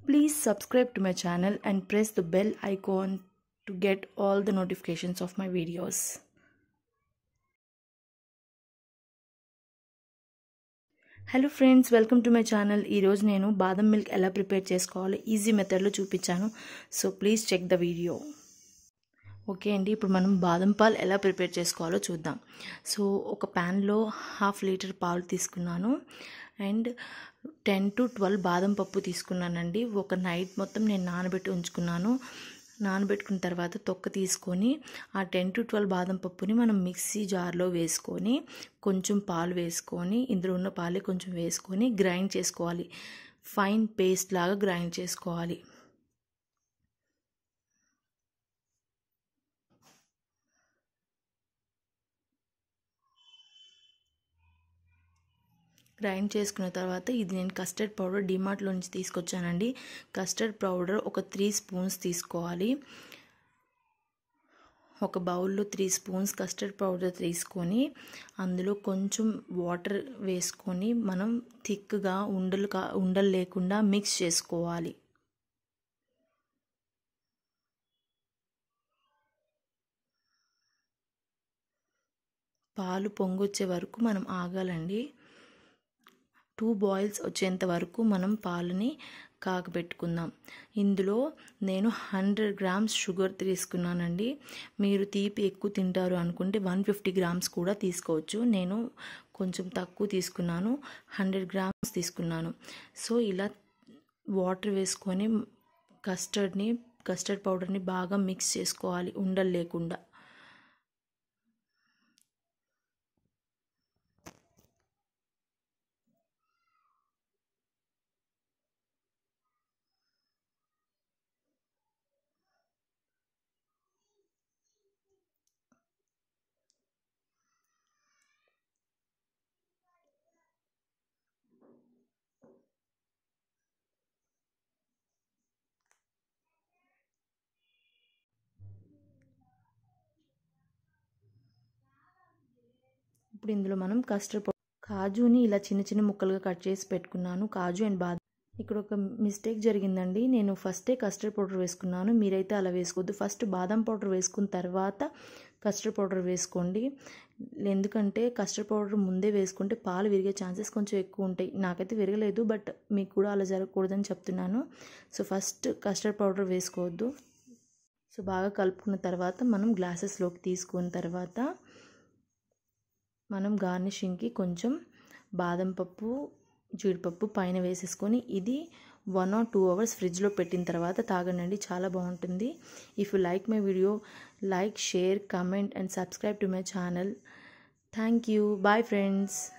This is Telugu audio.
Please subscribe to my channel and press the bell icon to get all the notifications of my videos. Hello friends welcome to my channel ఈరోజు నేను బాదం మిల్క్ ఎలా ప్రిపేర్ చేసుకోవాలో ఈజీ మెథడ్లో చూపించాను so please check the video okay అండి ఇప్పుడు మనం బాదం పాలు ఎలా ప్రిపేర్ చేసుకోవాలో చూద్దాం సో ఒక ప్యాన్లో హాఫ్ లీటర్ పాలు తీసుకున్నాను అండ్ టెన్ టు ట్వెల్వ్ బాదం పప్పు తీసుకున్నానండి ఒక నైట్ మొత్తం నేను నానబెట్టి ఉంచుకున్నాను నానబెట్టుకున్న తర్వాత తొక్క తీసుకొని ఆ టెన్ టు ట్వెల్వ్ బాదం పప్పుని మనం మిక్సీ జార్లో వేసుకొని కొంచెం పాలు వేసుకొని ఇందులో ఉన్న పాలే కొంచెం వేసుకొని గ్రైండ్ చేసుకోవాలి ఫైన్ పేస్ట్ లాగా గ్రైండ్ చేసుకోవాలి గ్రైండ్ చేసుకున్న తర్వాత ఇది నేను కస్టర్డ్ పౌడర్ డిమార్ట్లో నుంచి తీసుకొచ్చానండి కస్టర్డ్ పౌడర్ ఒక త్రీ స్పూన్స్ తీసుకోవాలి ఒక బౌల్లో త్రీ స్పూన్స్ కస్టర్డ్ పౌడర్ తీసుకొని అందులో కొంచెం వాటర్ వేసుకొని మనం థిక్గా ఉండలు కా ఉండలు లేకుండా మిక్స్ చేసుకోవాలి పాలు పొంగొచ్చే వరకు మనం ఆగాలండి టూ బాయిల్స్ వచ్చేంత వరకు మనం పాలని కాగబెట్టుకుందాం ఇందులో నేను హండ్రెడ్ గ్రామ్స్ షుగర్ తీసుకున్నానండి మీరు తీపి ఎక్కువ తింటారు అనుకుంటే వన్ ఫిఫ్టీ గ్రామ్స్ కూడా తీసుకోవచ్చు నేను కొంచెం తక్కువ తీసుకున్నాను హండ్రెడ్ గ్రామ్స్ తీసుకున్నాను సో ఇలా వాటర్ వేసుకొని కస్టర్డ్ని కస్టర్డ్ పౌడర్ని బాగా మిక్స్ చేసుకోవాలి ఉండలు లేకుండా ఇప్పుడు ఇందులో మనం కస్టర్డ్ కాజుని ఇలా చిన్న చిన్న ముక్కలుగా కట్ చేసి పెట్టుకున్నాను కాజు అండ్ బాదం ఇక్కడ ఒక మిస్టేక్ జరిగిందండి నేను ఫస్టే కస్టర్డ్ పౌడర్ వేసుకున్నాను మీరైతే అలా వేసుకోవద్దు ఫస్ట్ బాదం పౌడర్ వేసుకున్న తర్వాత కస్టర్డ్ పౌడర్ వేసుకోండి ఎందుకంటే కస్టర్డ్ పౌడర్ ముందే వేసుకుంటే పాలు విరిగే ఛాన్సెస్ కొంచెం ఎక్కువ ఉంటాయి నాకైతే విరగలేదు బట్ మీకు కూడా అలా జరగకూడదని చెప్తున్నాను సో ఫస్ట్ కస్టర్డ్ పౌడర్ వేసుకోవద్దు సో బాగా కలుపుకున్న తర్వాత మనం గ్లాసెస్లోకి తీసుకున్న తర్వాత మనం గార్నిషింగ్కి కొంచెం బాదం పప్పు జీడిపప్పు పైన వేసేసుకొని ఇది వన్ ఆర్ టూ అవర్స్ ఫ్రిడ్జ్లో పెట్టిన తర్వాత తాగండి చాలా బాగుంటుంది if you like my video like share comment and subscribe to my channel thank you bye friends